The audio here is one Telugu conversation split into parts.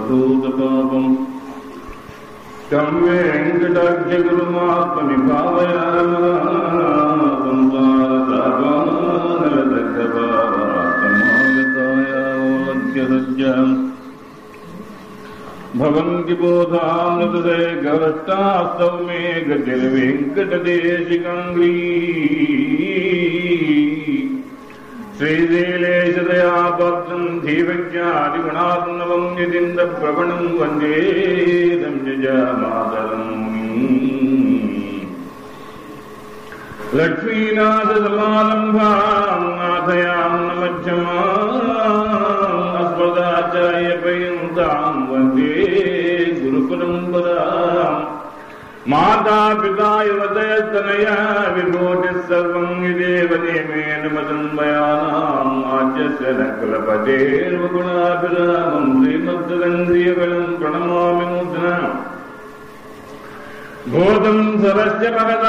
सर्वभूतपापम् तं वेङ्कटाख्यगुरुमात्मनि भावयामागतायावलभ्यसज्जाम् भवन्ति बोधामृतदे गवष्टास्तौ मे गतिर्वेङ्कटदेशिकाङ्ग्री श्रीशैलेशदया भक्तम् धीवज्ञादिगुणात्मवम् यदिन्दप्रवणम् वन्दे संयजामातरम् लक्ष्मीनाथसमारम्भाम् नाथयाम् न मध्यमाम् अस्मदाचार्यपर्यन्ताम् वन्दे गुरुपरम्पराम् माता पिता युवतयस्तनया विभूतिः सर्वम् यदेव नियमेन मदन्मयानाम् आद्यस्य न कुलपतेर्वगुणाभिरामम् श्रीमद्दन्द्रियगणम् प्रणमामि नूतना भूतम् सरस्य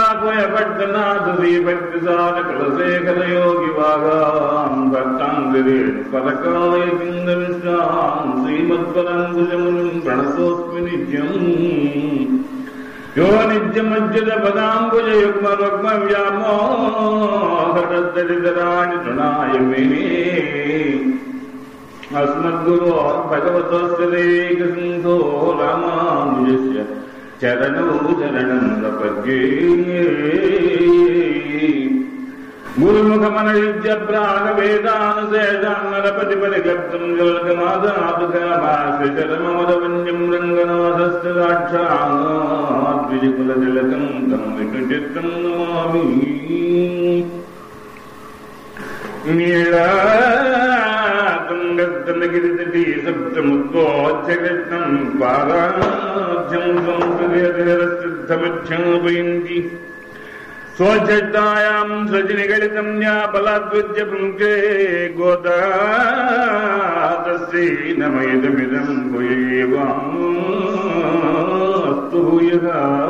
भगदात्मयपट्टनाथश्रीभक्तिसारकुलशेखरयोगिवागाम् भक्ताङ्गिरेण परकाय पिन्दविश्राम् श्रीमत्पराङ्कुशमुनिम् प्रणतोऽस्मि नित्यम् यो नित्यमज्जलपदाम्बुजयुग्मरुग्मव्यामोहरदरिदराणि तृणाय मे अस्मद्गुरो भगवतस्य देकसिन्धो रामानुजस्य चरणौ चरणं प्रपद्ये गुरुमुखमनयुज्य प्रागवेदानुशेषान्नरपतिपरिगर्तुम् जलकमादातुकाभाषचरममदवन्यम् रङ्गनाथस्य साक्षाद्विजकुलतिलकम् तम् विष्णुचित्तम् नमामि नीलातुङ्गस्तनगिरितटी सप्तमुद्वोच्चकृष्णम् पादाभ्यम् संस्कृतिरसिद्धमच्छापयन्ति स्वच्छतायाम् सजनिगलितम् या बलाद्विद्य पुङ्के गोदातस्यै नमयदमिदम् भूयेवास्तु भूयः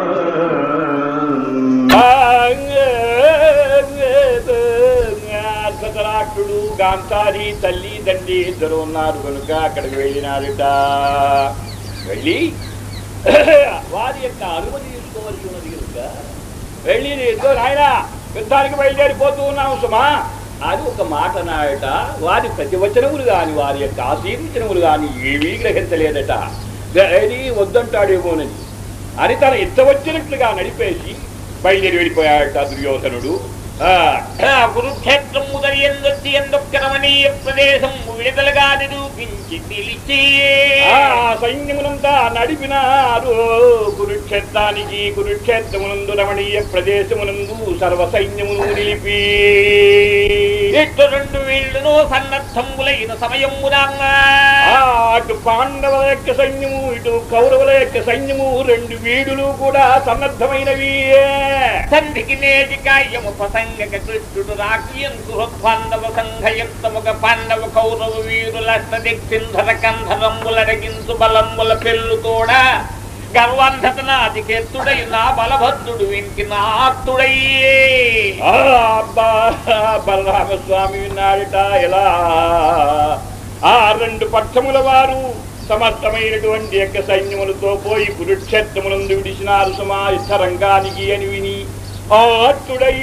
ధృతరాష్ట్రుడు గాంధారి తల్లి తండ్రి ఇద్దరు ఉన్నారు కనుక అక్కడికి వెళ్ళినాడట వెళ్ళి వారి యొక్క అనుమతి తీసుకోవలసి ఉన్నది కనుక వెళ్ళి ఇద్దరు నాయన యుద్ధానికి బయలుదేరిపోతూ ఉన్నాము సుమా అని ఒక మాట నాయట వారి ప్రతివచనములు కాని వారి యొక్క ఆశీర్వచనములు కాని ఏమీ గ్రహించలేదట ఏది వద్దంటాడేమోనని అని తన ఇచ్చ వచ్చినట్లుగా నడిపేసి బయలుదేరి వెళ్ళిపోయాడట దుర్యోధనుడు ఆ, కురుక్షేత్రం ఉదయందొచ్చి ఎందొక్క రమణీయ ప్రదేశం విడుదలగా నిరూపించి పిలిచి ఆ సైన్యమునంతా నడిపినారు కురుక్షేత్రానికి కురుక్షేత్రమునందు రమణీయ ప్రదేశమునందు సర్వ సైన్యమును నిలిపి ఇటు రెండు వీళ్ళను సన్నద్ధములైన సమయమునా ఆ, అటు పాండవుల యొక్క సైన్యము ఇటు కౌరవుల యొక్క సైన్యము రెండు వీడులు కూడా సన్నద్ధమైనవి సంధికి నేటి కాయము ప్రసంగక కృష్ణుడు రాకియం సుహృద్బాంధవ సంఘయుక్తముగ పాండవ కౌరవ వీరుల దిక్సింధర కంధరంబులరగించు బలంబుల పెళ్ళు కూడా గర్వాంధతనాదికెత్తుడై నా బలభద్రుడు ఇంటి నాత్తుడయ్యే ఆ, అబ్బా బలరామస్వామి విన్నాడట ఎలా ఆ రెండు పక్షముల వారు సమస్తమైనటువంటి యొక్క సైన్యములతో పోయి కురుక్షేత్రములందు విడిచినారు సుమా యుద్ధరంగానికి అని విని ఆత్తుడై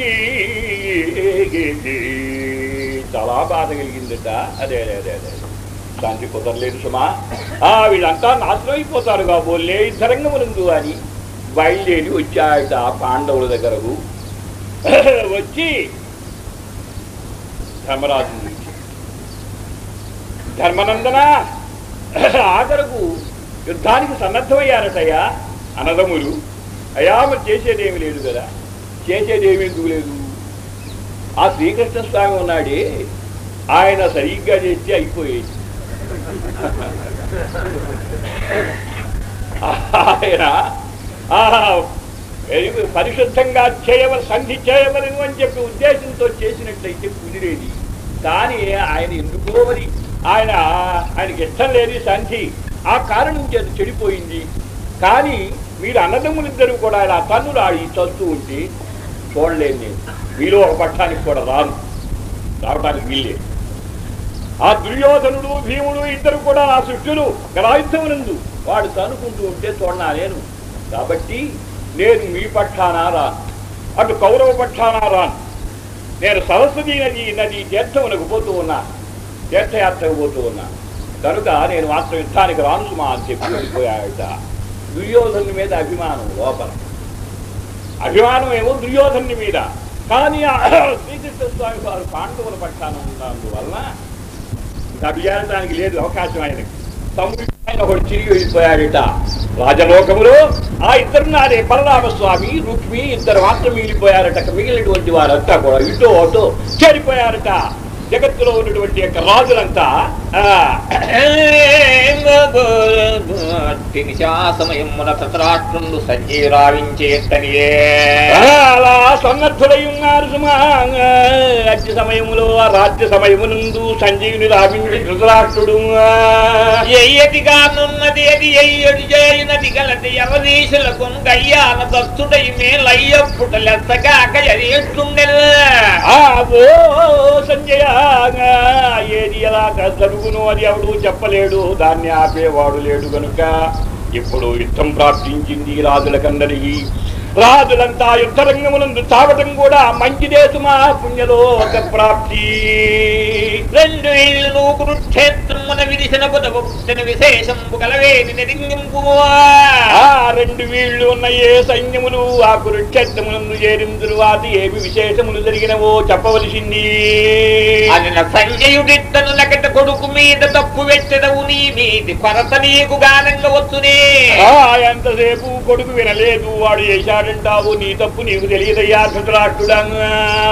చాలా బాధ కలిగిందట అదే అదే అదే అదే శాంతి కుదరలేదు సుమా ఆ వీళ్ళంతా నాశనం అయిపోతారు కాబోలే యుద్ధరంగములందు అని బయలుదేరి వచ్చాయట ఆ పాండవుల దగ్గరకు వచ్చి ధర్మరాజు గురించి ధర్మనందన ఆఖరకు యుద్ధానికి సన్నద్ధమయ్యారటయ్యా అనదములు అయా మరి చేసేదేమి లేదు కదా చేసేదేమీ ఎందుకు లేదు ఆ శ్రీకృష్ణ స్వామి ఉన్నాడే ఆయన సరిగ్గా చేస్తే అయిపోయేది ఆయన ఆ, ఎరుగు పరిశుద్ధంగా చేయవ సంధి చేయవలను అని చెప్పి ఉద్దేశంతో చేసినట్లయితే కుదిరేది కానీ ఆయన ఎందుకో మరి ఆయన ఆయనకి ఇష్టం లేని సంధి ఆ కారణం చేత చెడిపోయింది కానీ మీరు అన్నదమ్ములిద్దరూ కూడా ఇలా తన్నులు ఆడి చదువుతూ ఉంటే చూడలేదు నేను మీలో ఒక పక్షానికి కూడా రాను రావడానికి వీల్లేదు ఆ దుర్యోధనుడు భీముడు ఇద్దరు కూడా నా శిష్యులు గలాయుద్ధమునందు వాడు తనుకుంటూ ఉంటే చూడనా నేను కాబట్టి నేను మీ పక్షాన రాను అటు కౌరవ పక్షాన రాను నేను సరస్వతి నది నది తీర్థమునకు పోతూ ఉన్నా తీర్థయాత్రకు పోతూ ఉన్నా కనుక నేను మాత్రం యుద్ధానికి రాను సుమా అని చెప్పి వెళ్ళిపోయాడట దుర్యోధను మీద అభిమానం లోపల అభిమానం ఏమో దుర్యోధను మీద కానీ ఆ శ్రీకృష్ణ స్వామి వారు పాండవుల పక్షాన ఉన్నందువలన ఇంకా అభియానడానికి లేదు అవకాశం ఆయనకి తమ్ముడు ఆయన ఒకడు తిరిగి వెళ్ళిపోయాడట రాజలోకములో ఆ ఇద్దరు నాడే బలరామస్వామి రుక్మి ఇద్దరు మాత్రం మిగిలిపోయారట మిగిలినటువంటి వారంతా కూడా ఇటో అటో చేరిపోయారట జగత్తులో ఉన్నటువంటి యొక్క రాజులంతా ఆ, సమయమున ధృతరాష్ట్రుడు సంజయ్ రావించేస్తనియే అలా సన్నద్ధులై ఉన్నారు సుమా రాజ్య సమయములో ఆ రాజ్య సమయమునందు సంజీవుని రావించి ధృతరాష్ట్రుడు ఎయ్యటిగానున్నది అది ఎయ్యడు చేయనది గలది ఎవరీశులకు గయ్యాన దస్తుడై మేలయ్యప్పుట లెత్తగాక ఎట్లుండెల్ ఆ ఓ సంజయ ఏది ఎలా జరుగును అది ఎవడు చెప్పలేడు దాన్ని ఆపేవాడు లేడు గనుక ఇప్పుడు యుద్ధం ప్రాప్తించింది రాజులకందరికీ రాజులంతా యుద్ధరంగమునందు చావటం కూడా మంచిదే సుమా పుణ్యలో ఒక ప్రాప్తి రెండు ఇళ్ళు నువ్వు కురుక్షేత్రమున విరిసిన పుట్టిన విశేషంపు కలవేది నెరింగింపు ఆ రెండు వీళ్ళు ఉన్న ఏ సైన్యములు ఆ కురుక్షేత్రమునందు చేరిన తరువాత ఏమి విశేషములు జరిగినవో చెప్పవలసింది అనిన సంజయుడిద్దను లకట కొడుకు మీద తప్పు వెచ్చదవు నీ మీది కొరత నీకు గానంగా వచ్చునే ఆ ఎంతసేపు కొడుకు వినలేదు వాడు చేశాడంటావు నీ తప్పు నీకు తెలియదయ్యా ధృతరాష్ట్రుడంగా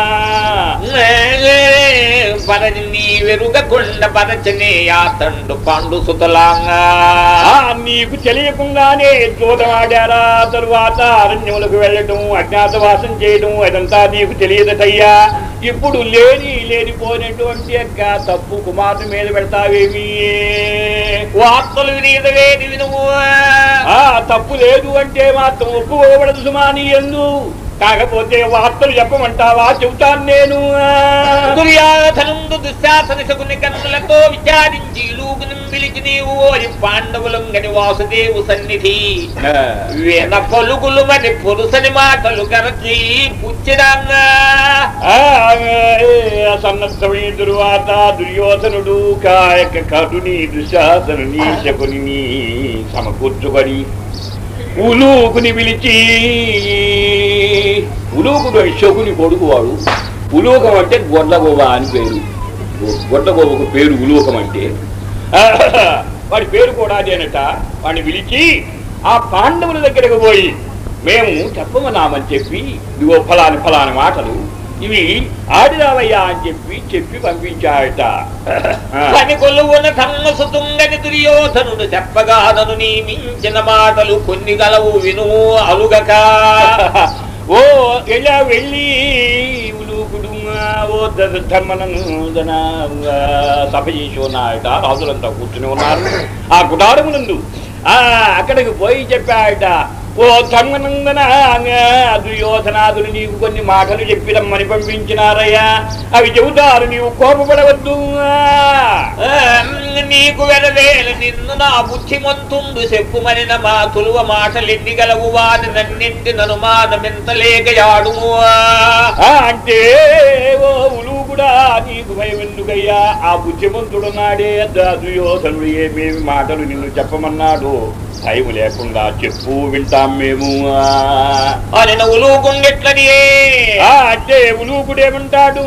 పరని నీ వెరుగకుండా పరచనే ఆ తండు పండు సుతలాంగా ఆ నీకు తెలియకుండానే జూదమాడారా తరువాత అరణ్యములకు వెళ్ళటం అజ్ఞాతవాసం చేయడం అదంతా నీకు తెలియదటయ్యా ఇప్పుడు లేని లేనిపోయినటువంటి యొక్క తప్పు కుమారుని మీద పెడతావేమి వార్తలు వినీదవేది వినువు ఆ తప్పు లేదు అంటే మాత్రం ఒప్పుకోబడదు సుమాని ఎందు కాకపోతే వార్తలు చెప్పమంటావా చెబుతాను నేను దుర్యాధనుండు దుశ్శాసన శకుని కన్నులతో విచారించి లూగుని పిలిచి నీవు ఓరి పాండవులంగని వాసుదేవు సన్నిధి వీణ పలుకులు మరి పురుషని మాటలు గరచి పుచ్చిరాంగా ఆ, సన్నద్ధమైన తరువాత దుర్యోధనుడు కాయక కటుని దుశాసనుని శకుని సమకూర్చుకొని ఉలూకుని పిలిచి ఉలూకుడు శకుని కొడుకు వాడు ఉలూకం అంటే గొడ్లగోబ అని పేరు గొడ్లగోబకు పేరు ఉలూకం అంటే ఆ, వాడి పేరు కూడా అదేనట వాడిని పిలిచి ఆ పాండవుల దగ్గరకు పోయి మేము చెప్పమన్నామని చెప్పి ఇదిగో ఫలాని ఫలాని మాటలు ఇవి ఆడిరావయ్యా అని చెప్పి చెప్పి పంపించాడట ఆ. పని కొలువున కన్నసుతుంగని దుర్యోధనుడు చెప్పగానను నీ మించిన మాటలు కొన్ని గలవు విను అలుగక ఓ ఎలా వెళ్ళి ఉలుకుడు ఓ ధర్మనందన సభ చేసి ఉన్నాయట రాజులంతా కూర్చుని ఉన్నారు ఆ గుడారమునందు ఆ అక్కడికి పోయి చెప్పాడట ఓ ధర్మనందన దుర్యోధనాదులు నీకు కొన్ని మాటలు చెప్పి రమ్మని పంపించినారయ్యా అవి చెబుతారు నీవు కోపపడవద్దు ఆ, నీకు వెరవేల నిన్ను నా బుద్ధిమంతుండు చెప్పుమనిన మా తులువ మాటలెన్ని గలవు వాని నన్నింటి నను మానమెంతలేకయాడుము ఆ, అంటే ఓ ఉలువు కూడా నీకు భయం ఎందుకయ్యా ఆ బుద్ధిమంతుడున్నాడే ద- దుర్యోధనుడు ఏమేమి మాటలు నిన్ను చెప్పమన్నాడు భయం లేకుండా చెప్పు వింటాం మేము ఆ. అని నవ్వులు గుండెట్లని ఆ, అంటే ఉలుకుడేమంటాడు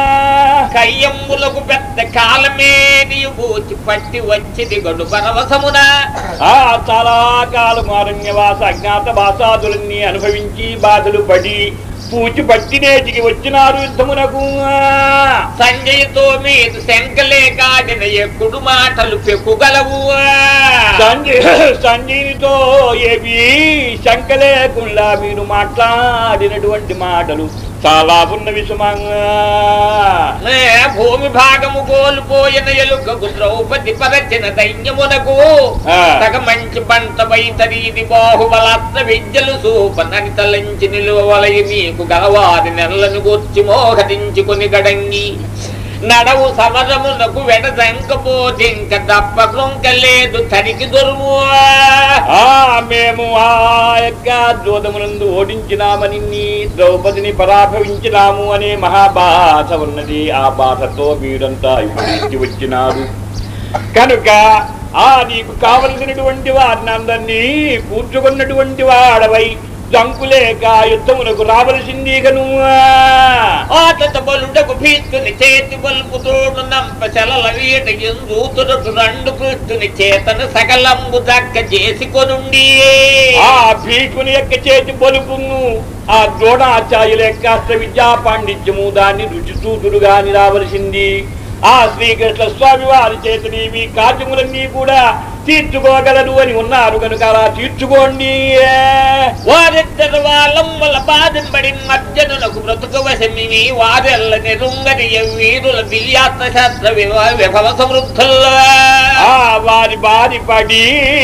కయ్యమ్ములకు పెద్ద కాలమే నీవు పూచి పట్టి వచ్చి దిగడు పరవశమున ఆ చాలా కాలం అరణ్యవాస అజ్ఞాత భాషాదులన్నీ అనుభవించి బాధలు పడి పూచి పట్టినేటికి వచ్చినారు యుద్ధమునకు ఆ. సంజయ్తో మీద శంకలే కాడిన ఎక్కుడు మాటలు పెక్కుగలవు సంజయ్ సంజయ్నితో ఏవి శంక లేకుండా మీరు మాట్లాడినటువంటి మాటలు చాలా ఉన్నవి సుమంగా ఏ భూమి భాగము కోల్పోయిన ఎలుకకు ద్రౌపది పరచిన దైన్యమునకు ఆ. తగ మంచి పంట వైతరీది బాహుబలాత్మ విద్యలు సూపనని తలంచి నిలువలయి నీకు గలవారి నెల్లను గొచ్చి మోహరించుకొని గడంగి నడవు సమరమునకు వెడదంకపోతే ఇంక తప్పకుంకలేదు తనికి దొరుము ఆ మేము ఆ యొక్క జోదమునందు ఓడించినామని నీ ద్రౌపదిని పరాభవించినాము అనే మహాబాధ ఉన్నది ఆ బాధతో మీరంతా ఇప్పుడు ఇంటి వచ్చినారు కనుక ఆ నీకు కావలసినటువంటి వారిని అందరినీ కూర్చుకున్నటువంటి వాడవై జంకులేక యుద్ధమునకు రావలసింది కను ఆతత బలుడకు భీష్టుని చేతి బల్పు తోడు నంప శలల వీట ఎందూతురటు రెండు కృష్ణుని చేతను సకలంబు దక్క చేసి కొనుండి ఆ భీకుని యొక్క చేతి బలుపును ఆ ద్రోణాచార్యుల యొక్క అస్త్ర విద్యా పాండిత్యము దాన్ని రుచి చూతుడుగాని రావలసింది ఆ శ్రీకృష్ణ స్వామి వారి చేతిని మీ కార్యములన్నీ కూడా తీర్చుకోగలరు అని ఉన్నారు కనుక అలా తీర్చుకోండి వారిద్దరు వాళ్ళమ్మల బాధింపడి మధ్యనులకు బ్రతుకు వశమిని వారెల్ల నిరుంగని వీరుల దివ్యాత్మ శాస్త్ర వివ- విభవ సమృద్ధుల్లో ఆ వారి బారి పడి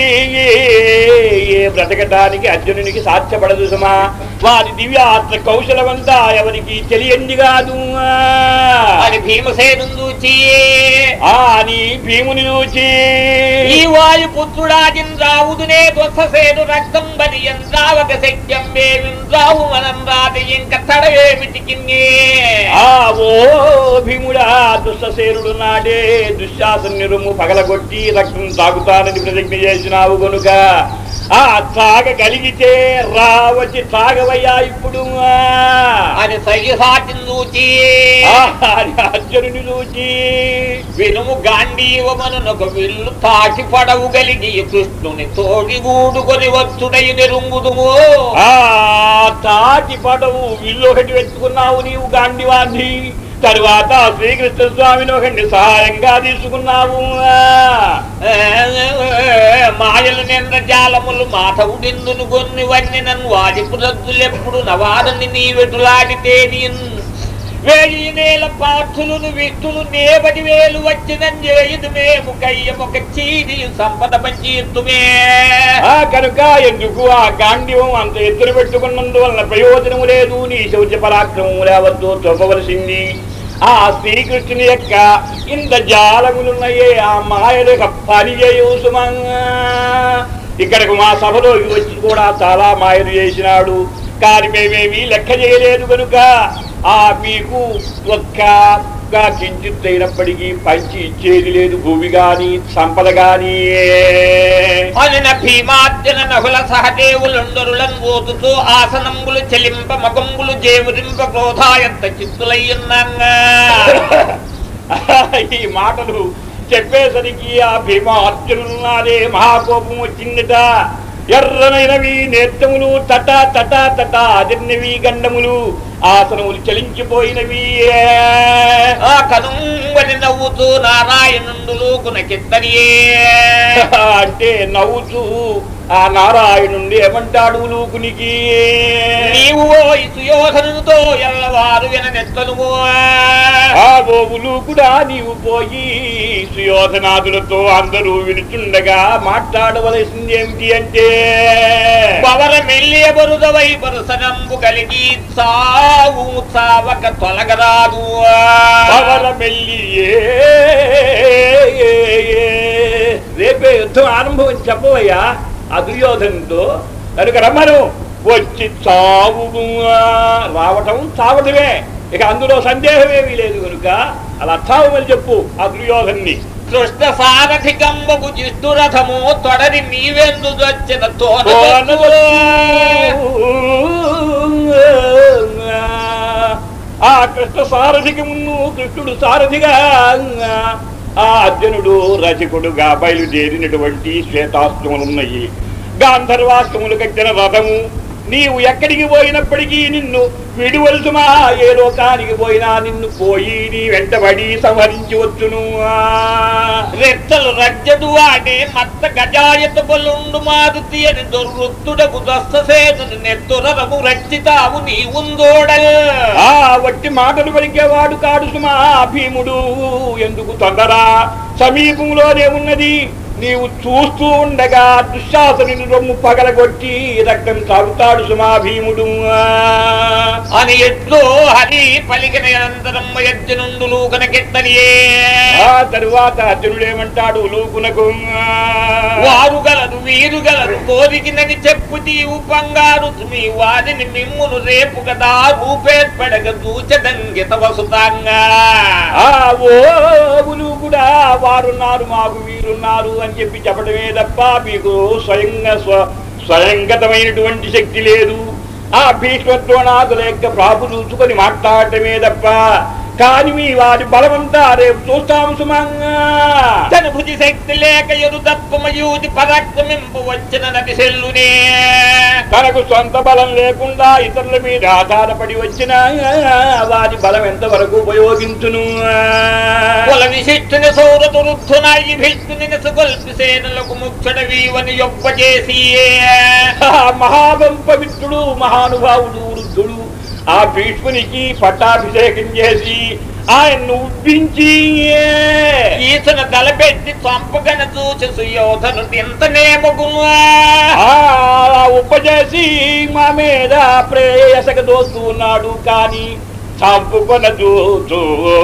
ఏ బ్రతకటానికి అర్జునునికి సాధ్యపడదు సుమా వారి దివ్యాత్మ కౌశలమంతా ఎవరికి తెలియంది కాదు అని భీమసేను చూచి ఆ నీ భీముని చూచి ఈ వాయుపుత్రుడాజిన్ రావుదునే ధ్వససేను రక్తం బలి ఎంద్రావక శక్యం వేవింద్రావు మనం రాతి ఇంక తడవేమిటికి ఆ ఓ భీముడా దుష్టసేనుడు నాడే దుశ్శాసన రొమ్ము పగలగొట్టి రక్తం తాగుతానని ప్రతిజ్ఞ చేసినావు గనుక ఆ తాగగలిగితే రా వచ్చి తాగవయ్యా ఇప్పుడు అని సయ్యసాటిని చూచి ఆ, అని అర్జునుని చూచి వినుము గాంధీవమనునొక విల్లు తాకి పడవు కలిగి కృష్ణుని తోడి గూడుకొని వచ్చుడై నెరుంగుదుము ఆ తాటి పడవు విల్లు ఒకటి పెట్టుకున్నావు నీవు గాండివాన్ని తరువాత శ్రీకృష్ణ స్వామిని ఒకటి సహాయంగా తీసుకున్నావు మాయలు నింద జాలములు మాధవుడిందును కొన్ని వన్ని నన్ను వాడిపు రద్దులెప్పుడు నవాదని నీ వెటులాడితే వేయి నేల పార్థులను విష్ణులు నేబడి వేలు వచ్చిన చేయుదు మేము కయ్యమొక చీని సంపద పంచీర్తుమే ఆ కనుక ఎందుకు ఆ గాంధీవం అంత ఎత్తున పెట్టుకున్నందువలన ప్రయోజనము లేదు నీ శౌచ పరాక్రమము లేవద్దు తొప్పవలసింది ఆ శ్రీకృష్ణుని యొక్క ఇంత జాలములున్నాయే ఆ మాయల యొక్క పని చేయు సుమంగా ఇక్కడకు మా సభలోకి వచ్చి కూడా చాలా మాయలు చేసినాడు కానీ మేమేమీ లెక్క చేయలేదు కనుక ఆ మీకు ఒక్క ఒక్క కించిత్ అయినప్పటికీ పంచి ఇచ్చేది లేదు భూమి గాని సంపద గాని అనిన భీమార్జన నహుల సహదేవులుండరులను పోతుతూ ఆసనంబులు చెలింప మకంబులు జేమురింప క్రోధాయంత చిత్తులయ్యున్నాంగా ఈ మాటలు చెప్పేసరికి ఆ భీమ అర్జునున్నారే మహాకోపం వచ్చిందట ఎర్రనైనవి నేత్రములు తట తట తట అదిన్నవి గండములు ఆసనములు చలించిపోయినవి ఆ కనుంగని నవ్వుతూ నారాయణుండులు కునకిత్తరియే అంటే నవ్వుతూ ఆ నారాయణుండి ఏమంటాడు లూకునికి నీవు ఓ ఈ సుయోధనుతో ఎల్లవారు విననెత్తనుమో ఆ గోవులు కూడా నీవు పోయి సుయోధనాదులతో అందరూ వినుచుండగా మాట్లాడవలసింది ఏమిటి అంటే పవర మెల్లియ బరుదవై పరుసనంబు కలిగి సావు సావక తొలగరాదు పవన మెల్లియే రేపే యుద్ధం ఆరంభం అని చెప్పవయ్యా ఆ దుర్యోధనుతో కనుక రమ్మను వచ్చి చావు రావటం చావటమే ఇక అందులో సందేహమేమీ లేదు కనుక అలా చావమని చెప్పు ఆ దుర్యోధన్ని కృష్ణ సారథి కంబకు జిష్ణురథము తొడరి నీవెందు వచ్చిన తోన ఆ కృష్ణ సారథికి మున్ను కృష్ణుడు సారథిగా ఆ అర్జునుడు రచకుడుగా బయలుదేరినటువంటి శ్వేతాస్త్రములున్నాయి గాంధర్వాస్త్రములు కట్టిన రథము నీవు ఎక్కడికి పోయినప్పటికీ నిన్ను విడువలసుమా ఏ లోకానికి పోయినా నిన్ను పోయి నీ వెంటబడి సంహరించవచ్చును రెత్తలు రజ్జడు వాడే మత్త గజాయత బలుండు మారుతి అని దొర్వృత్తుడకు దస్తసేను నెత్తురము రచ్చితావు నీ ఉందోడల్ ఆ వట్టి మాటలు పలికేవాడు కాడు సుమా భీముడు ఎందుకు తొందర సమీపంలోనే ఉన్నది నీవు చూస్తూ ఉండగా దుశ్శాసనుని రొమ్ము పగలగొట్టి రక్తం తాగుతాడు సుమా భీముడు అని ఎట్లో హరి పలికిన అనంతరం యజ్జనుండులు కనకెత్తనియే ఆ తరువాత అర్జునుడేమంటాడు లూకునకు వారు గలరు వీరు గలరు కోరికినని చెప్పు తీవు బంగారు మీ వారిని మిమ్మును రేపు కదా రూపేర్పడగ దూచదంగిత వసుతాంగా ఆ ఓవులు కూడా వారున్నారు మాకు వీరున్నారు అని చెప్పి చెప్పడమే తప్ప మీకు స్వయంగా స్వ స్వయంగతమైనటువంటి శక్తి లేదు ఆ భీష్మత్వనాథుల యొక్క ప్రాపు చూసుకొని మాట్లాడటమే తప్ప కాని మీ వారి బలమంతా రేపు చూస్తాము సుమంగా తన భుజి శక్తి లేక ఎరు తత్వమయూతి పరాక్రమింపు వచ్చిన నటి సెల్లునే తనకు సొంత బలం లేకుండా ఇతరుల మీద ఆధారపడి వచ్చిన వారి బలం ఎంతవరకు ఉపయోగించును కుల విశిష్టుని సౌరతు రుద్ధునాయి భీష్ముని సుగల్పి సేనలకు ముక్షణ వీవని యొప్ప చేసి మహాపవిత్రుడు మహానుభావుడు వృద్ధుడు ఆ భీష్మునికి పట్టాభిషేకం చేసి ఆయన్ను ఉబ్బించి ఈతను తలపెట్టి చంపగన చూసి సుయోధను ఇంతనే మగును ఆ ఉపచేసి మా మీద ప్రేయసక దోస్తూ ఉన్నాడు కానీ చంపుకొన చూచు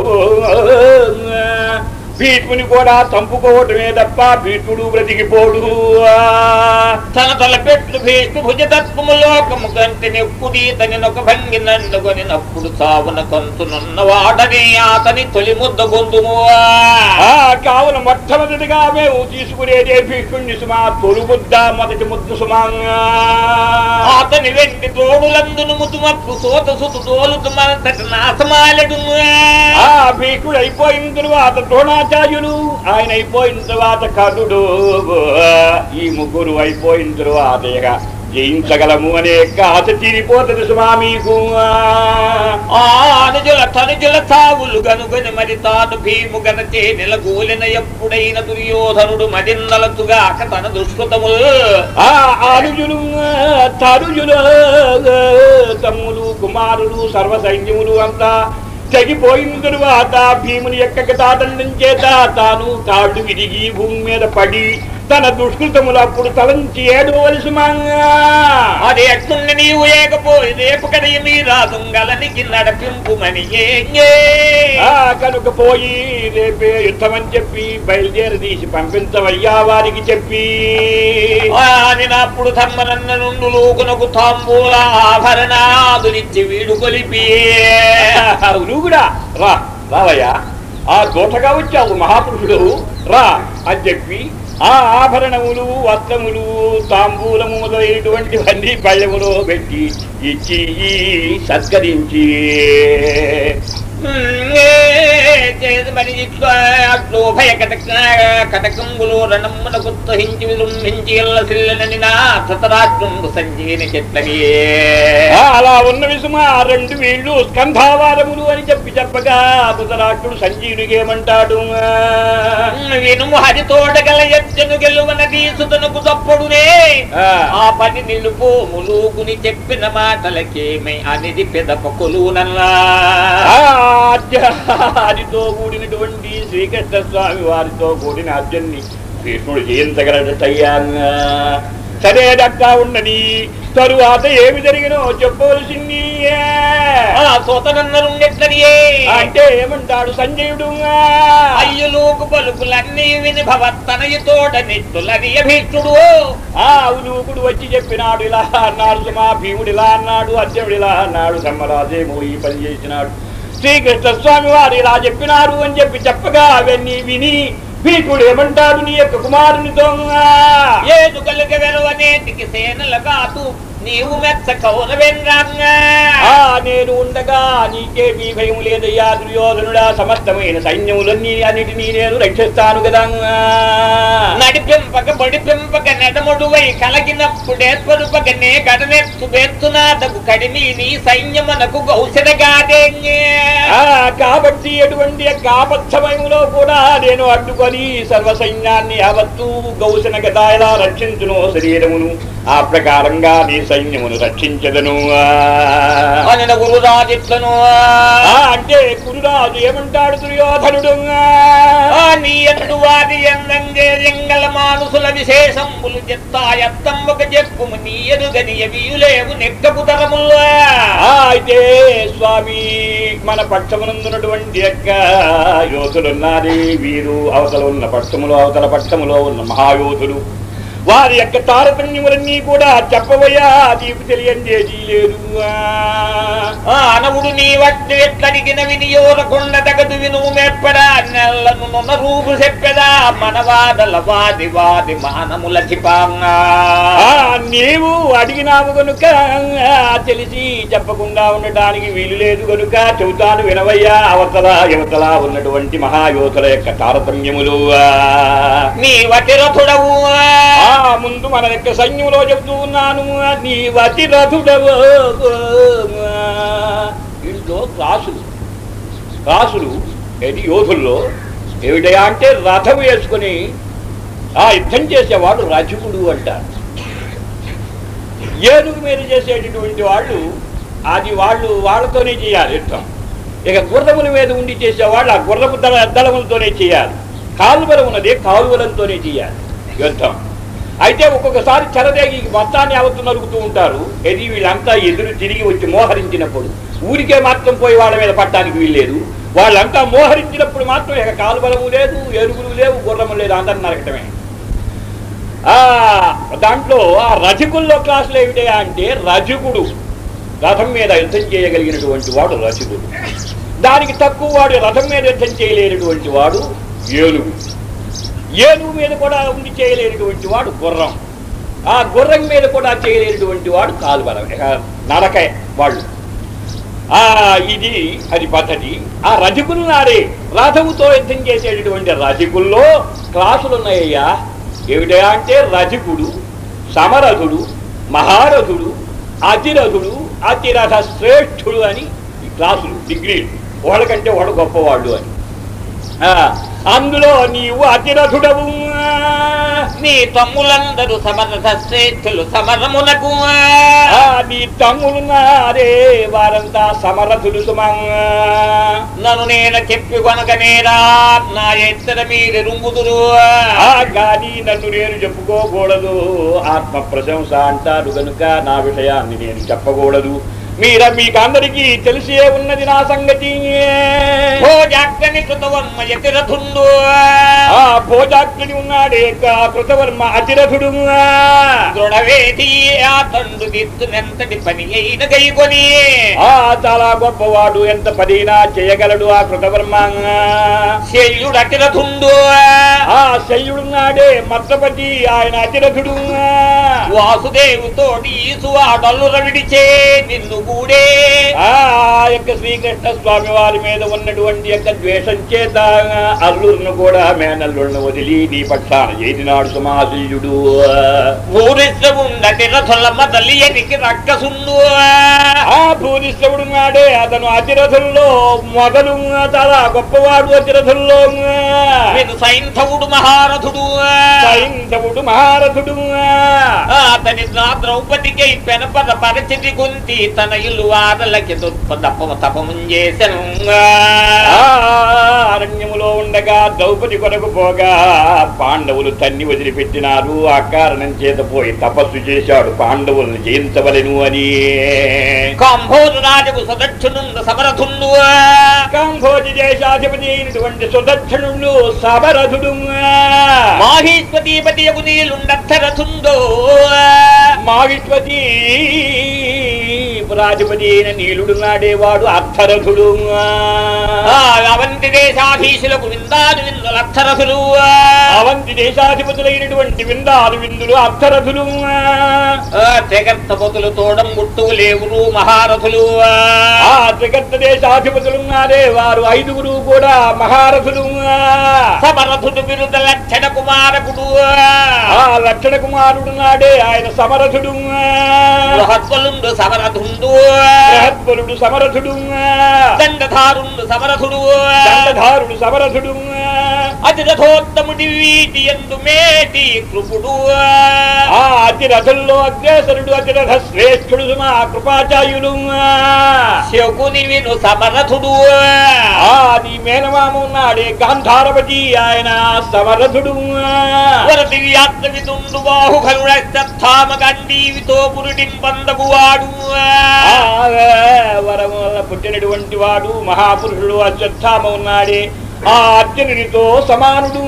భీష్ముని కూడా చంపుకోవటమే తప్ప భీష్ముడు బ్రతికిపోడు తన తలపెట్లు భీష్ము భుజతత్వము లోకము కంటి నెక్కుడి తని ఒక భంగి నండుకొని నప్పుడు సావున కంతునున్న వాడని అతని తొలి ముద్ద గొంతుము ఆ కావున మొట్టమొదటిగా మేము తీసుకునేదే భీష్ముడిని సుమా తొలి ముద్ద మొదటి ముద్ద సుమాంగా అతని వెండి తోడులందును ముతుమప్పు సోత సుతు తోలుతు మనతటి నాశమాలెడు ఆ భీష్ముడు అయిపోయిన తరువాత ద్రోణాచార్యులు ఆయన అయిపోయిన తర్వాత కర్ణుడు ఈ ముగ్గురు అయిపోయిన తరువాత ఇక జయించగలము అనే యొక్క ఆశ తీరిపోతుంది సుమా మీకు ఆ అనుజుల తనుజుల తావులు గనుగని మరి తాను భీము గనచే నెలగూలిన ఎప్పుడైన దుర్యోధనుడు మదిన్నలతుగాక తన దుష్కృతములు ఆ ఆరుజులు తరుజులు తమ్ములు కుమారులు సర్వ సైన్యములు అంతా తెగిపోయిన తరువాత భీముని యొక్క తాతండం చేత తాను కాళ్ళు విరిగి భూమి మీద పడి తన దుష్కృతములు అప్పుడు తలంచి ఏడవలసి మంగా అది ఎట్లుండి నీవు ఏకపోయి రేపు కదయ మీ రాజుంగలనికి నడపింపుమని ఆ కనుక పోయి రేపే యుద్ధమని చెప్పి బయలుదేరి తీసి పంపించవయ్యా వారికి చెప్పి అప్పుడు ధర్మనన్న నుండు లోకునకు తాంబూల ఆభరణాదులిచ్చి వీడు కొలిపి నువ్వు కూడా రా రావయ్యా ఆ దోటగా వచ్చావు మహాపురుషుడు రా అని చెప్పి ఆ ఆభరణములు వస్త్రములు తాంబూలము మొదలైనటువంటివన్నీ పళ్ళెములో పెట్టి ఇచ్చి సత్కరించి మరి అట్లు భయ కటక కటకంబులు రణమ్మునకు తహించి విజృంభించి ఎల్ల సిల్లనని నా తతరాత్రుండు సంజీని చెట్లని ఆ, అలా ఉన్న విసుమ ఆ రెండు వీళ్ళు స్కంధావారములు అని చెప్పి చెప్పగా ధృతరాష్ట్రుడు సంజీవుడికి ఏమంటాడు వినుము హరి తోటగల ఎచ్చను గెలువన తీసుతనకు తప్పుడునే ఆ, ఆ పని నిలుపు ములుగుని చెప్పిన మాటలకేమై అనేది పెదప కొలువునల్లా ఆ, ఆదితో కూడినటువంటి శ్రీకృష్ణ స్వామి వారితో కూడిన అర్జున్ని భీష్ముడు జయించగలడటయ్యా సరే దక్కా ఉండని తరువాత ఏమి జరిగినో చెప్పవలసింది ఆ సోతనన్నరుండెట్లనియే అంటే ఏమంటాడు సంజయుడు అయ్యులోకు పలుకులన్నీ విని భవత్తనయ తోడ నెట్టులని భీష్టుడు ఆ అవునూకుడు వచ్చి చెప్పినాడు ఇలా అన్నాడు సుమా భీముడు ఇలా అన్నాడు అర్జునుడు ఇలా అన్నాడు ధర్మరాజేమో ఈ పని చేసినాడు శ్రీకృష్ణ స్వామి వారు ఇలా చెప్పినారు అని చెప్పి చెప్పగా అవన్నీ విని భీకుడు ఏమంటాడు నీ యొక్క కుమారునితో ఏదు కలుగ వెరవనేటికి సేనల కాదు నీవు మెచ్చ కౌన వెండ్రాంగా ఆ నేను ఉండగా నీకేమీ భయం లేదయ్యా దుర్యోధనుడా సమస్తమైన సైన్యములన్నీ అన్నిటినీ నేను రక్షిస్తాను కదా నడిపింపక బడిపింపక నెడముడువై కలగినప్పుడే స్వరూపక నే గడనెత్తు బెత్తునాదకు కడిమి నీ సైన్యమునకు గౌసెడగాదే ఆ కాబట్టి ఎటువంటి యొక్క ఆపత్ సమయంలో కూడా నేను అడ్డుకొని సర్వ సైన్యాన్ని యావత్తు గౌసన గదా ఎలా రక్షించును శరీరమును ఆ ప్రకారంగా నీ సైన్యమును రక్షించదను అనిన గురురాజిట్లను ఆ అంటే కురురాజు ఏమంటాడు దుర్యోధనుడు నీ ఎందు వారి ఎందంగ ఎంగల మానుసుల విశేషంబులు చెత్తాయత్తంబక చెప్పుము నీ ఎరుగని ఎవియులేవు నెక్కపు తరముల్లా ఆ, అయితే స్వామి మన పక్షమునందున్నటువంటి యొక్క యోధులున్నారు వీరు అవతల ఉన్న పక్షములో అవతల పక్షములో ఉన్న మహాయోధులు వారి యొక్క తారతమ్యములన్నీ కూడా చెప్పవయ్యా నీకు తెలియందేది లేదు ఆ అనవుడు నీ వట్టి ఎట్లడిగిన వినియోగకుండ తగదు వినుము మెప్పడా నెల్లను నున్న రూపు చెప్పెదా మనవాదల వాది వాది మానముల చిపాంగా ఆ, నీవు అడిగినావు గనుక ఆ, తెలిసి చెప్పకుండా ఉండటానికి వీలు లేదు గనుక చెబుతాను వినవయ్యా అవతల యువతల ఉన్నటువంటి మహాయోధుల యొక్క తారతమ్యములు ఆ. నీ వటి రథుడవు ఆ ముందు మన యొక్క సైన్యంలో చెబుతూ ఉన్నాను నీ వతి రథుడవు ఇంట్లో రాసులు రాసులు ఏది యోధుల్లో ఏమిటయా అంటే రథం వేసుకుని ఆ యుద్ధం చేసేవాడు రజకుడు అంటారు ఏనుగు మీద చేసేటటువంటి వాళ్ళు అది వాళ్ళు వాళ్ళతోనే చేయాలి యుద్ధం ఇక గుర్రముల మీద ఉండి చేసేవాళ్ళు ఆ గుర్రపు దళ దళములతోనే చేయాలి కాలువలం ఉన్నది కాలువలంతోనే చేయాలి యుద్ధం అయితే ఒక్కొక్కసారి చెరదేగి మొత్తాన్ని అవతు నరుగుతూ ఉంటారు ఇది వీళ్ళంతా ఎదురు తిరిగి వచ్చి మోహరించినప్పుడు ఊరికే మాత్రం పోయి వాళ్ళ మీద పట్టడానికి వీల్లేదు వాళ్ళంతా మోహరించినప్పుడు మాత్రం ఇక కాలుబలము లేదు ఎరుగులు లేవు గుర్రము లేదు అందరు నరకటమే ఆ దాంట్లో ఆ రజకుల్లో క్లాసులు ఏమిటయా అంటే రజకుడు రథం మీద యుద్ధం చేయగలిగినటువంటి వాడు రజకుడు దానికి తక్కువ వాడు రథం మీద యుద్ధం చేయలేనటువంటి వాడు ఏనుగు ఏనుగు మీద కూడా ఉండి చేయలేనటువంటి వాడు గుర్రం ఆ గుర్రం మీద కూడా చేయలేనటువంటి వాడు కాలుబలం ఇక నడక వాళ్ళు ఆ ఇది అది పద్ధతి ఆ రజకులు నాడే రథముతో యుద్ధం చేసేటటువంటి రజకుల్లో క్లాసులు ఉన్నాయ్యా ఏమిటయా అంటే రజకుడు సమరథుడు మహారథుడు అతిరథుడు అతిరథ శ్రేష్ఠుడు అని ఈ క్లాసులు డిగ్రీలు వాళ్ళకంటే వాడు గొప్పవాళ్ళు అని ఆ, అందులో నీవు అతిరథుడవు నీ తమ్ములందరూ సమరథ శ్రేష్ఠులు సమరమునకు ఆ, నీ తమ్ములున్నారే వారంతా సమరథుడు సుమంగా నన్ను నేను చెప్పి కొనక నేరా నా ఎత్తర మీరు రుంగుదురు ఆ గాని నన్ను నేను చెప్పుకోకూడదు ఆత్మ ప్రశంస అంటారు గనుక నా విషయాన్ని నేను చెప్పకూడదు మీర మీకు అందరికీ తెలిసే ఉన్నది నా సంగతి భోజాగ్ని కృతవర్మ యతిరథుండు ఆ భోజాగ్ని ఉన్నాడే కా కృతవర్మ అతిరథుడు దృఢవేది ఆ తండ్రి దిత్తునెంతటి పని అయిన గైకొని ఆ చాలా గొప్పవాడు ఎంత పదైనా చేయగలడు ఆ కృతవర్మ శల్యుడు అతిరథుండు ఆ శల్యుడున్నాడే మత్సపతి ఆయన అతిరథుడు వాసుదేవుతోటి ఈసువాడల్లు రవిడిచే నిన్ను గూడే ఆ యొక్క శ్రీకృష్ణ స్వామి వారి మీద ఉన్నటువంటి యొక్క ద్వేషం చేత అల్లురును కూడా మేనల్లుడిని వదిలి నీ పక్షాన చేసినాడు సుమాశల్యుడు ఊరిశ్రవుండటి రథుల మదలి ఎనికి రక్కసుండు ఆ భూరిశ్రవుడు నాడే అతను అతిరథుల్లో మొదలు చాలా గొప్పవాడు అతిరథుల్లో మీరు సైంధవుడు మహారథుడు సైంధవుడు మహారథుడు అతని నా ద్రౌపదికి పెనపద పరిచితి గుంతి తన ఇల్లు వారలకి తప్పము తపముంజేసను ఆ అరణ్యములో ఉండగా ద్రౌపది కొరకు పోగా పాండవులు తన్ని వదిలిపెట్టినారు ఆ కారణం చేత పోయి తపస్సు చేశాడు పాండవులను జయించవలెను అని కాంభోజు రాజుకు సదక్షునుండు సమరథుండు కాంభోజి దేశాధిపతి అయినటువంటి సుదక్షిణుడు సమరథుడు మాహీష్పతిపతి నీలుండరథుండు మావిష్పతి రాజపతి అయిన నీలుడు నాడేవాడు అర్థరథుడు అవంతి దేశాధీశులకు విందాలు విందులు అర్థరథులు అవంతి దేశాధిపతులైనటువంటి విందాలు విందులు అర్థరథులు తెగర్తపతులు తోడం గుట్టువు లేవురు మహారథులు ఆ త్రిగర్త దేశాధిపతులున్నారే వారు ఐదుగురు కూడా మహారథులు సమరథుడు బిరుద లక్షణ కుమారకుడు ఆ లక్షణ కుమారుడు నాడే ఆయన సమరథుడు బృహత్వలుండు సమరథుండు బృహత్పరుడు సమరథుడు దండధారుండు సమరథుడు దండధారుడు సమరథుడు అతిరథోత్తముడి వీటి ఎందు మేటి కృపుడు ఆ అతి రథుల్లో అగ్రేసరుడు అతి రథ శ్రేష్ఠుడు సుమా కృపాచార్యులు శకుని విను సమరథుడు ఆ నీ మేనమామ ఉన్నాడే గాంధారపతి ఆయన సమరథుడు వరది వ్యాత్ర విదుండు బాహుబలుడస్తామ గండీవితో పురుడింపందగు వాడు ఆ వరం వల్ల పుట్టినటువంటి వాడు మహాపురుషుడు అశ్వత్థామ ఉన్నాడే ఆ అర్జునుడితో సమానుడు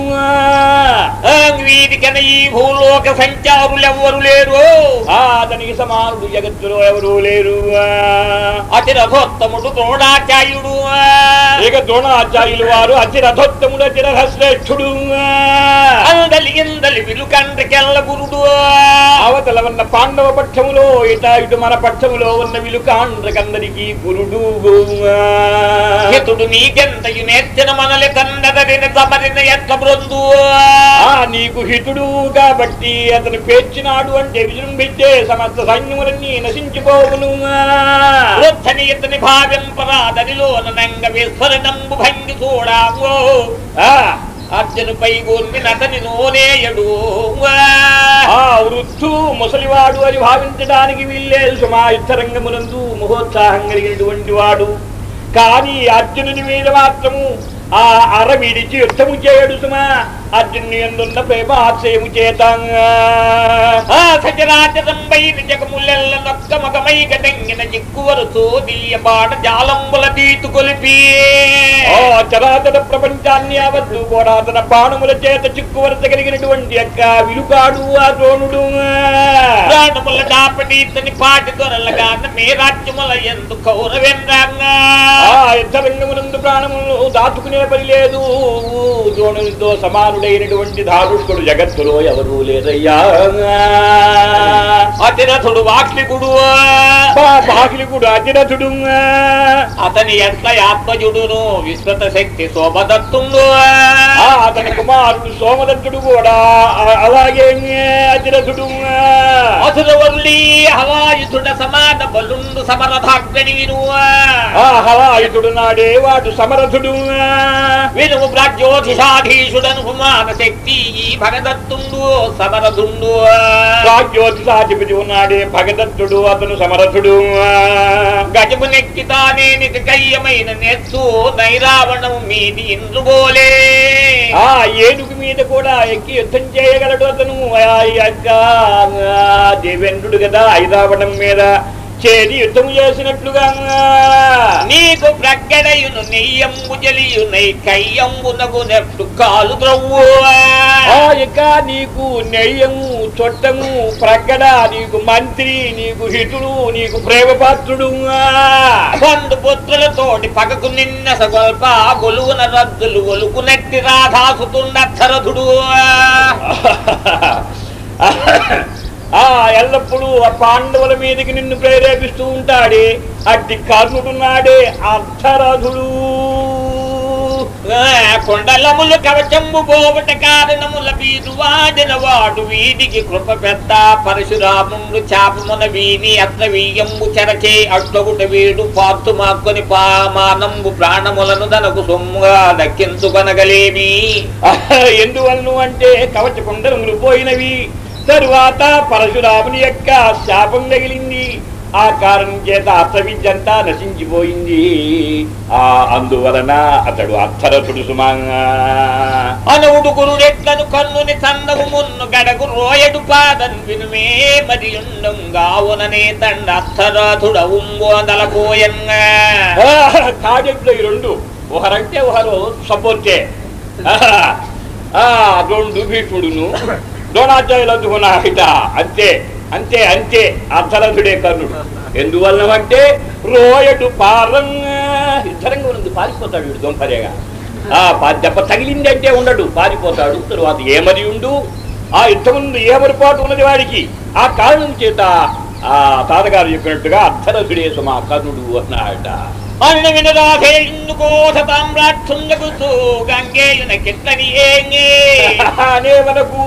వీరికన ఈ భూలోక సంచారులెవ్వరు లేరు ఆ అతనికి సమానుడు జగత్తులో ఎవరూ లేరు అతి రథోత్తముడు ద్రోణాచార్యుడు ఇక ద్రోణాచార్యులు వారు అతి రథోత్తముడు అతి రథశ్రేష్ఠుడు అందలి ఇందలి విలుకండ్రికెల్ల గురుడు అవతల ఉన్న పాండవ పక్షములో ఇట ఇటు మన పక్షములో ఉన్న విలుకాండ్రకందరికి గురుడు హితుడు నీకెంతయు నేర్చిన మనలి కన్నదరిన సమరిన ఎట్ల బృందు ఆ నీకు హితుడు కాబట్టి అతను పేర్చినాడు అంటే విజృంభించే సమస్త సైన్యములన్నీ నశించిపోవును వృద్ధని ఇతని భావింపరాదనిలో నంగ విస్ఫరణంబు భంగి చూడాము ఆ అర్జునుపై గోర్మి నతని నోనేయడు ఆ వృద్ధు ముసలివాడు అని భావించడానికి వీల్లేదు సుమా యుద్ధరంగమునందు మహోత్సాహం కలిగినటువంటి వాడు కానీ అర్జునుని మీద మాత్రము ఆ అర విడిచి యుద్ధము చేయడు సుమా అర్జునుని ఎందున్న ప్రేమాశయము చేత ఆ సచరాచరంపై జగములెల్ల నొక్క మగమై గటంగిన చిక్కువరుతో దీయ బాట జాలంబుల తీతు కొలిపి ఆ చరాచర ప్రపంచాన్ని అవద్దు పోరాతన బాణముల చేత చిక్కువరత కలిగినటువంటి యొక్క విలుకాడు ఆ ద్రోణుడు ప్రాణముల దాపటి ఇతని పాటి దొరలగా మే రాజ్యముల ఎందు కౌరవేంద్రంగా ఆ యుద్ధరంగమునందు ప్రాణములను దాచుకునే పని లేదు ద్రోణునితో సమానుడైనటువంటి ధారుష్కుడు జగత్తులో ఎవరూ లేదయ్యా అతిరథుడు వాక్లికుడు బాహిలికుడు అతిరథుడు అతని ఎంత ఆత్మజుడును విశ్వత శక్తి శోభదత్తుండు ఆ అతని కుమారుడు సోమదత్తుడు కూడా ఆ- అలాగే అతిరథుడు అసురవల్లి హవాయుధుడ సమాన బలుండు సమరథాగ్ని విను ఆ హవాయుతుడు నాడే వాడు సమరథుడు వినుము ప్రాజ్యోతిషాధీషుడను మాన శక్తి ఈ భగదత్తుండు సమరథుండు రాజ్యోతిసాధిపతి ఉన్నాడే భగదత్తుడు అతను సమరథుడు గజము నెక్కితానే నిజకయ్యమైన నెత్తు నైరావణము మీది ఇంద్రుగోలే ఆ ఏనుగు మీద కూడా ఎక్కి యుద్ధం చేయగలడు అతను ఆ యొక్క దేవేంద్రుడు కదా ఐరావణం మీద చేరి యుద్ధం చేసినట్లుగా నీకు ప్రగ్గడయును నెయ్యంబు జలియునై కయ్యంబునగు నెట్టు కాలు ద్రవ్వు ఆ ఇక నీకు నెయ్యము చొట్టము ప్రగడ నీకు మంత్రి నీకు హితుడు నీకు ప్రేమపాత్రుడు పండు పుత్రులతోటి పగకు నిన్న సగొల్ప గొలువున రద్దులు ఒలుకు నెట్టి రాధాసుతుండరథుడు ఆ ఎల్లప్పుడూ ఆ పాండవుల మీదకి నిన్ను ప్రేరేపిస్తూ ఉంటాడే అట్టి కర్ణుడున్నాడే అర్థరథుడు కొండలములు కవచంబు పోవట కారణముల వీరు వాడిన వాడు వీధికి కృప పెద్ద పరశురాముడు చాపమున వీని అత్ర వీయంబు చెరచే అట్లగుట వీడు పాత్తు మాక్కొని పామానంబు ప్రాణములను తనకు సొమ్ముగా దక్కించుకొనగలేమి ఎందువల్ను అంటే కవచ కుండలములు పోయినవి తరువాత పరశురాముని యొక్క శాపం తగిలింది ఆ కారణం చేత అర్థవిద్యంతా నశించిపోయింది ఆ అందువలన అతడు అర్థరథుడు సుమంగా అనువుడు గురుడెట్లను కన్నుని చందము మున్ను గడగు రోయడు పాదన్ వినుమే మరి ఉండంగావుననే తండ అర్థరాథుడవుంబోదలపోయంగా కాడెట్లు ఈ రెండు ఒకరంటే ఒకరు సపోర్టే ఆ రెండు భీష్ముడును ద్రోణాచార్యులు అందుకున్న ఇట అంతే అంతే అంతే అర్థరథుడే కర్ణుడు ఎందువల్ల అంటే రోయడు పారంగా యుద్ధరంగం నుండి పారిపోతాడు వీడు దొంపరేగా ఆ పా- దెబ్బ తగిలింది అంటే ఉండడు పారిపోతాడు తరువాత ఏమరి ఉండు ఆ యుద్ధం ముందు ఏమరిపాటు ఉన్నది వాడికి ఆ కారణం చేత ఆ తాతగారు చెప్పినట్టుగా అర్థరథుడే సుమా కర్ణుడు అన్నాడట అన్న వినరాధేందుకోస తామ్రాక్షుండకు గంగేయున కిట్లని ఏంగే అనే మనకు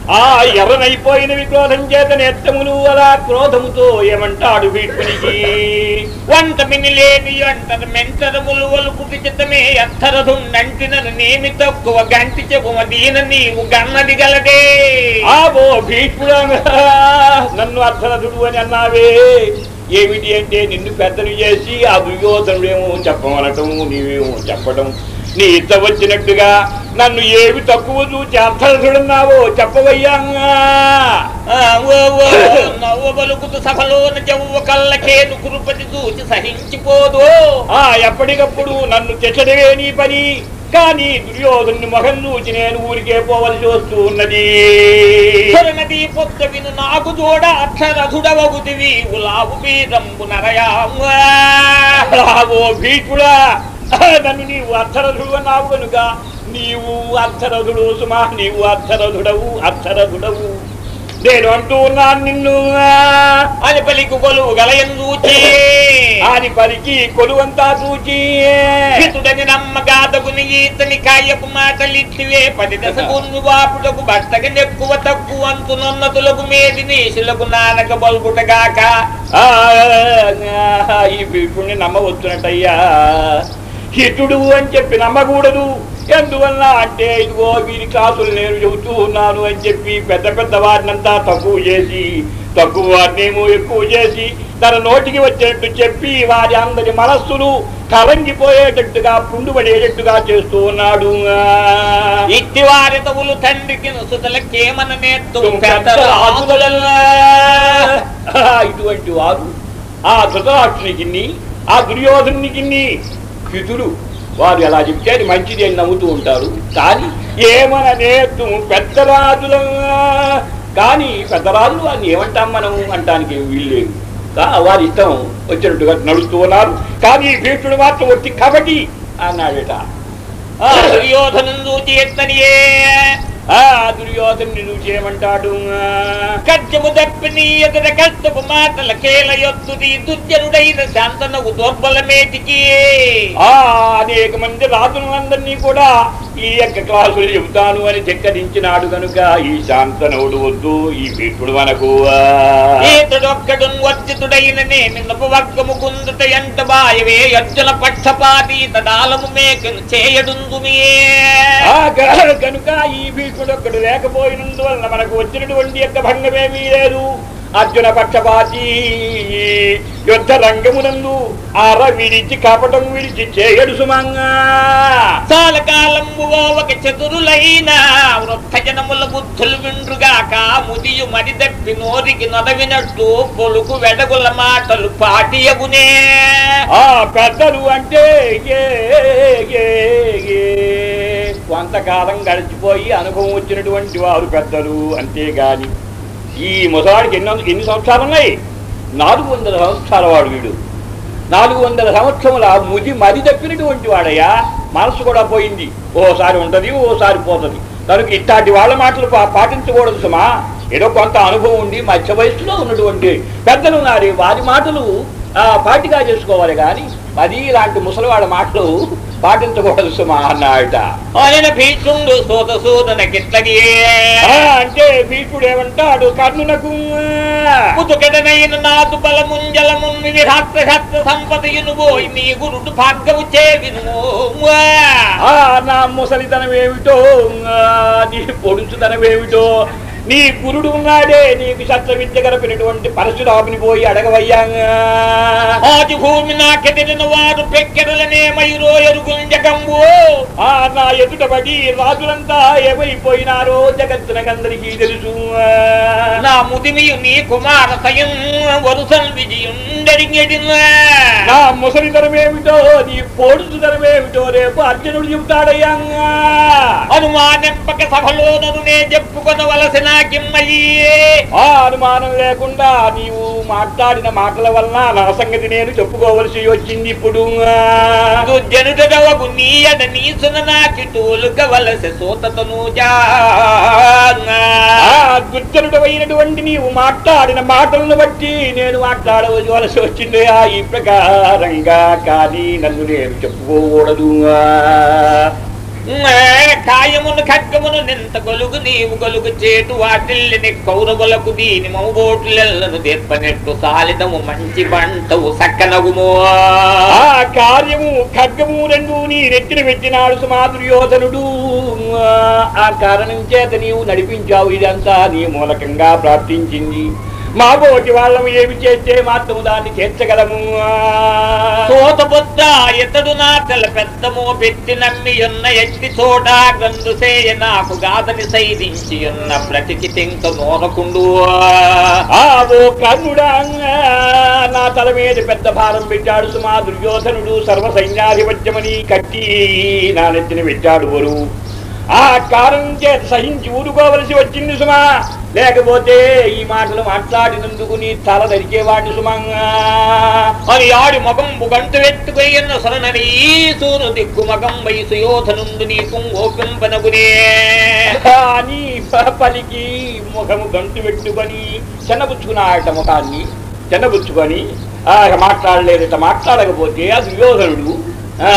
ఆ ఎర్రనైపోయినవి క్రోధం చేత నేత్తములు అలా క్రోధముతో ఏమంటాడు వీటునికి వంట మినిలేని అంటరు మెంటరములు ఒలుపు విచితమే అత్తరదుండంటినను నేమి తక్కువ గంటి చెప్పుమ దీన నీవు గన్నది గలదే ఆబో భీష్ముడా నన్ను అర్థరథుడు అని అన్నావే ఏమిటి అంటే నిన్ను పెద్దలు చేసి ఆ దుర్యోధనుడేమో చెప్పమనటం నీవేమో చెప్పడం నీ ఇద్ద వచ్చినట్టుగా నన్ను ఏమి తక్కువ చూచి అర్థరథుడన్నావో చెప్పవయ్యా ఆ, ఓ, ఓ, నవ్వ బలుకుతు సభలోన జవ్వ కళ్ళకేను కురుపతి చూచి సహించిపోదు ఆ ఎప్పటికప్పుడు నన్ను చెచ్చడమే నీ పని కానీ దుర్యోధను మొహం చూచి నేను ఊరికే పోవలసి వస్తూ ఉన్నది నది పొత్త విను నాకు జోడ అక్షరధుడవగుదివి ఉలావు వీరంబు నరయాము ఓ భీకుడా నన్ను నీవు అర్థరథుడు అన్నావు కనుక నీవు అర్థరథుడు సుమా నీవు అర్థరథుడవు అర్థరథుడవు నేను అంటూ ఉన్నాను నిన్ను అని పలికి కొలువు గలయం చూచి అని పలికి కొలువంతా చూచి హితుడని నమ్మగాదగుని ఈతని కాయపు మాటలిట్టివే పది దశ గున్ను వాపుటకు భర్తకి నెక్కువ తక్కువ అంతునొన్నతులకు మేది నీసులకు నానక బల్గుటగాక ఆ, ఈ భీకుడిని నమ్మవచ్చునట్టయ్యా హితుడు అని చెప్పి నమ్మకూడదు ఎందువల్ల అంటే ఇదిగో వీరి క్లాసులు నేను చెబుతూ ఉన్నాను అని చెప్పి పెద్ద పెద్ద వారినంతా తక్కువ చేసి తక్కువ వారినేమో ఎక్కువ చేసి తన నోటికి వచ్చేట్టు చెప్పి వారి అందరి మనస్సులు కలంగిపోయేటట్టుగా పుండుపడేటట్టుగా చేస్తూ ఉన్నాడు ఇట్టి వారి తవులు తండ్రికి సుతలకేమన నేత్తు ఇటువంటి వారు ఆ ధృతరాష్ట్రునికి ఆ దుర్యోధనునికి హితుడు వారు ఎలా చెప్తే అది మంచిది అని నమ్ముతూ ఉంటారు కానీ ఏమన నేతు పెద్దరాజుల కానీ పెద్దరాజులు వారిని ఏమంటాం మనం అంటానికి ఏం వీలు లేదు కా- వారి ఇష్టం వచ్చినట్టుగా నడుస్తూ ఉన్నారు కానీ భీష్ముడు మాత్రం వచ్చి కబడ్డీ అన్నాడట దుర్యోధను చూచి ఎత్తనియే ఆ దుర్యోధను చూసి ఏమంటాడు కజ్జము దప్పిని ఎదుర కష్టపు మాటల కేల యొత్తుది దుర్జనుడైన శాంతనకు దుర్బలమేటికి ఆ అనేక మంది రాజులందరినీ కూడా ఈ యొక్క క్లాసులు చెబుతాను అని ధిక్కరించినాడు కనుక ఈ శాంతనవుడు వద్దు ఈ భీష్ముడు మనకు ఆ. ఈతడొక్కడు వర్జితుడైన నేమిన్నపు వర్గము గుందుట ఎంట బాయవే అర్జున పక్షపాతి తడాలము మేకను చేయడుందుమే ఆ గ- కనుక ఈ భీష్ముడు ఒక్కడు లేకపోయినందువలన మనకు వచ్చినటువంటి యొక్క భంగమేమీ లేదు అర్జున పక్షపాతి యుద్ధ రంగమునందు అర విడిచి కపటం విడిచి చేయడు సుమంగా చాలా కాలము ఒక చతురులైన వృద్ధ జనముల బుద్ధులు విండ్రుగాక ముదియు మరి దప్పి నోరికి నొదవినట్టు పొలుకు వెడగుల మాటలు పాటియగునే ఆ పెద్దలు అంటే ఏ, ఏ, ఏ. కొంతకాలం గడిచిపోయి అనుభవం వచ్చినటువంటి వారు పెద్దలు అంతేగాని ఈ ముసలాడికి ఎన్నో ఎన్ని సంవత్సరాలు ఉన్నాయి నాలుగు వందల సంవత్సరాల వాడు వీడు నాలుగు వందల సంవత్సరముల ముది మది తప్పినటువంటి వాడయ్యా మనసు కూడా పోయింది ఓసారి ఉంటది ఓసారి పోతుంది కనుక ఇట్లాంటి వాళ్ళ మాటలు పా- పాటించకూడదు సుమా ఏదో కొంత అనుభవం ఉండి మధ్య వయసులో ఉన్నటువంటి పెద్దలు ఉన్నారు వారి మాటలు ఆ, పాటిగా చేసుకోవాలి కానీ అది ఇలాంటి ముసలివాడ మాటలు పాటించకూడదు సుమా అన్నాడట ఆయన భీష్ముడు సోద సోదన కిట్లగియే ఆ, అంటే భీష్ముడు ఏమంటాడు కర్ణునకు ముదుగడనైన నాదు బలముంజలముని విరాత్ర శస్త్ర సంపదయును పోయి నీ గురుడు భార్గవు చేవిను ఆ నా ముసలితనం ఏమిటో ఆ, నీ పొడుచుతనం ఏమిటో నీ గురుడు ఉన్నాడే నీకు శస్త్ర విద్య గడిపినటువంటి పరశురాముని పోయి అడగవయ్యా ఆది భూమి నాకెదిరిన వారు పెక్కెరలనే మయూరో ఎరుగుంజకంబు ఆ నా ఎదుట పడి రాజులంతా ఏమైపోయినారో జగత్తునకందరికీ తెలుసు నా ముదిమియు నీ కుమార సయం వరుసన్ విజయుండరిగెడిన నా ముసలితనం ఏమిటో నీ పొడుచుతనం ఏమిటో రేపు అర్జునుడు చెబుతాడయ్యా అనుమానింపక సభలోనను నే చెప్పుకొనవలసిన కిమ్మయ్యే ఆ అనుమానం లేకుండా నీవు మాట్లాడిన మాటల వలన నా సంగతి నేను చెప్పుకోవలసి వచ్చింది ఇప్పుడు దుర్జనుడవగు నీయడ నీసున నాకి తోలుకవలస సోతతను ఆ దుర్జనుడు అయినటువంటి నీవు మాట్లాడిన మాటలను బట్టి నేను మాట్లాడవలసి వచ్చింది ఆ ఈ ప్రకారంగా కానీ నన్ను నేను చెప్పుకోకూడదు కాయమును ఖడ్గమును నింత కొలుగు నీవు గలుగు చేటు వాటిల్ని కౌరవులకు దీని మౌబోట్లను తెప్పనెట్టు సాలిదము మంచి పంటవు సక్కనగుమో ఆ కార్యము ఖడ్గము రెండు నీ నెత్తిన పెట్టినాడు సుమా దుర్యోధనుడు ఆ కారణం చేత నీవు నడిపించావు ఇదంతా నీ మూలకంగా ప్రాప్తించింది మా బోటి వాళ్ళము ఏమి చేస్తే మాత్రము దాన్ని చేర్చగలము తోతబుద్ధ ఇతడు నా తెల పెద్దమో పెట్టి నమ్మి ఉన్న ఎట్టి చోట గందుసేయ నాకు గాదని సైదించి ఉన్న బ్రతికి తింక నోనకుండు ఆ ఓ కర్ణుడా నా తల మీద పెద్ద భారం పెట్టాడు సుమా దుర్యోధనుడు సర్వ సైన్యాధిపత్యమని కట్టి నా నెత్తిన పెట్టాడు వరు ఆ కారణం చేత సహించి ఊరుకోవలసి వచ్చింది సుమా లేకపోతే ఈ మాటలు మాట్లాడినందుకు నీ తల నరికేవాడిని సుమంగా అని ఆడి మగంబు గంటు వెట్టుకొయ్యన్న సరణని సూరు దిక్కు మగం వయసు యోధనుండు నీకు ఓపింపనగునే అని ప- పలికి ముఖము గంటు పెట్టుకొని చెన్నబుచ్చుకున్నాడట ముఖాన్ని చెన్నబుచ్చుకొని ఆ, ఇక మాట్లాడలేదట మాట్లాడకపోతే ఆ దుర్యోధనుడు ఆ,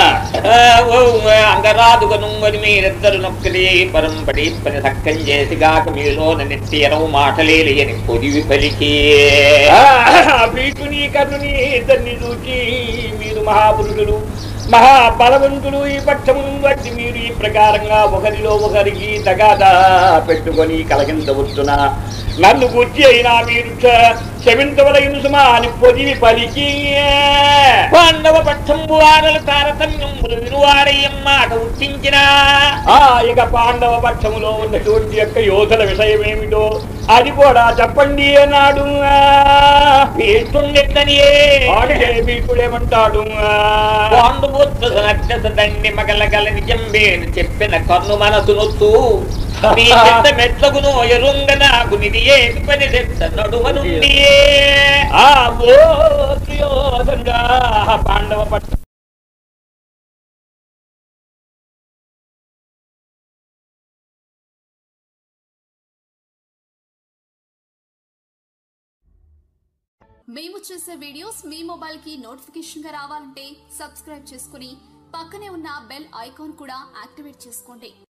అంగరాదుగను అని మీరిద్దరు నొక్కలి పరంపడి పని సక్కం చేసి గాక మీలోన నెత్తి ఎరవు మాటలేలి అని పొదివి పలికి ఆ, భీకుని కర్ణుని ఇద్దరిని చూచి మీరు మహాపురుషులు మహాబలవంతులు ఈ పక్షమును బట్టి మీరు ఈ ప్రకారంగా ఒకరిలో ఒకరికి తగాదా పెట్టుకొని కలగించవచ్చునా నన్ను గుర్చి అయినా మీరు క్ష- క్షమించవలగిన సుమా అని పొదివి పలికి పాండవ పక్షంబు వారలు తారతమ్యములు వినువారయ్యం మాట ఉట్టించిన ఆ ఇక పాండవ పక్షములో ఉన్నటువంటి యొక్క యోధుల విషయం ఏమిటో అది కూడా చెప్పండి అన్నాడు పేస్తుండెట్లనియే ఆడితే భీకుడేమంటాడు పాండుపుత్ర నక్షస దండి మగలగల నిజంబేను చెప్పిన కన్ను మనసునొచ్చు నీ పెద్ద మెట్లగును ఎరుంగ నాకు నిధి ఏమి పని తెచ్చ నడుమ నుండి ఆ ఓ దుర్యోధనుడా పాండవ పట్ట మేము చేసే వీడియోస్ మీ మొబైల్ కి నోటిఫికేషన్ గా రావాలంటే సబ్స్క్రైబ్ చేసుకుని పక్కనే ఉన్న బెల్ ఐకాన్ కూడా యాక్టివేట్ చేసుకోండి